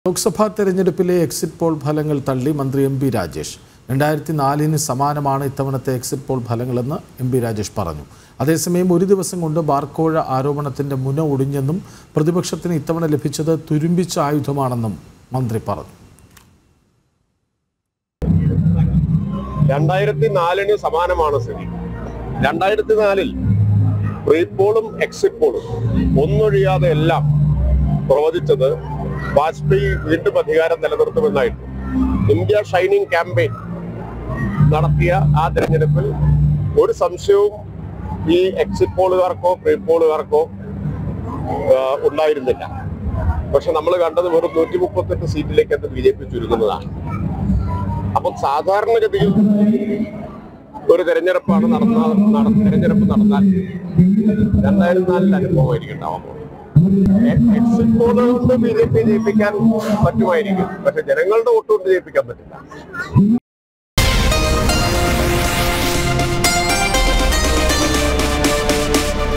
ലോക്സഭാ തെരഞ്ഞെടുപ്പിലെ exit poll ഫലങ്ങൾ തള്ളി മന്ത്രി എം പി രാജേഷ് രണ്ടായിരത്തി നാലിന് സമാനമാണ് ഇത്തവണത്തെ എക്സിറ്റ് പോൾ ഫലങ്ങളെന്ന് എം പി രാജേഷ് പറഞ്ഞു അതേസമയം ഒരു ദിവസം കൊണ്ട് ബാർക്കോഴ ആരോപണത്തിന്റെ മുന ഒടിഞ്ഞെന്നും പ്രതിപക്ഷത്തിന് ഇത്തവണ ലഭിച്ചത് തുരുമ്പിച്ച ആയുധമാണെന്നും മന്ത്രി പറഞ്ഞു രണ്ടായിരത്തി നാലിന് സമാനമാണ് സ്ഥിതി രണ്ടായിരത്തി നാലിൽ പ്രീ പോളും എക്സിറ്റ് പോളും ഒന്നൊഴിയാതെ എല്ലാം പ്രവചിച്ചത് വാജ്പേയി വീണ്ടും അധികാരം നിലനിർത്തുമെന്നായിരുന്നു ഇന്ത്യ ഷൈനിങ് ക്യാമ്പയിൻ നടത്തിയ ആ തെരഞ്ഞെടുപ്പിൽ ഒരു സംശയവും ഈ എക്സിറ്റ് പോളുകാർക്കോ പ്രീ പോളുകാർക്കോ ആ, ഉണ്ടായിരുന്നില്ല പക്ഷെ നമ്മൾ കണ്ടത് വെറും നൂറ്റി മുപ്പത്തെട്ട് സീറ്റിലേക്ക് അത് ബി ജെ പി ചുരുങ്ങുന്നതാണ് അപ്പം സാധാരണഗതിയിൽ ഒരു തെരഞ്ഞെടുപ്പാണ് നടന്ന നട- തെരഞ്ഞെടുപ്പ് നടന്നാൽ രണ്ടായിരത്തി നാലിൽ അനുഭവമായിരിക്കും ഉണ്ടാവാൻ പോകുന്നത് എക്സിറ്റ് പോളുകൾ കൊണ്ട് ബി ജെ പി ജയിപ്പിക്കാൻ പറ്റുമായിരിക്കും പക്ഷെ ജനങ്ങളുടെ വോട്ട് കൊണ്ട് ജയിപ്പിക്കാൻ പറ്റില്ല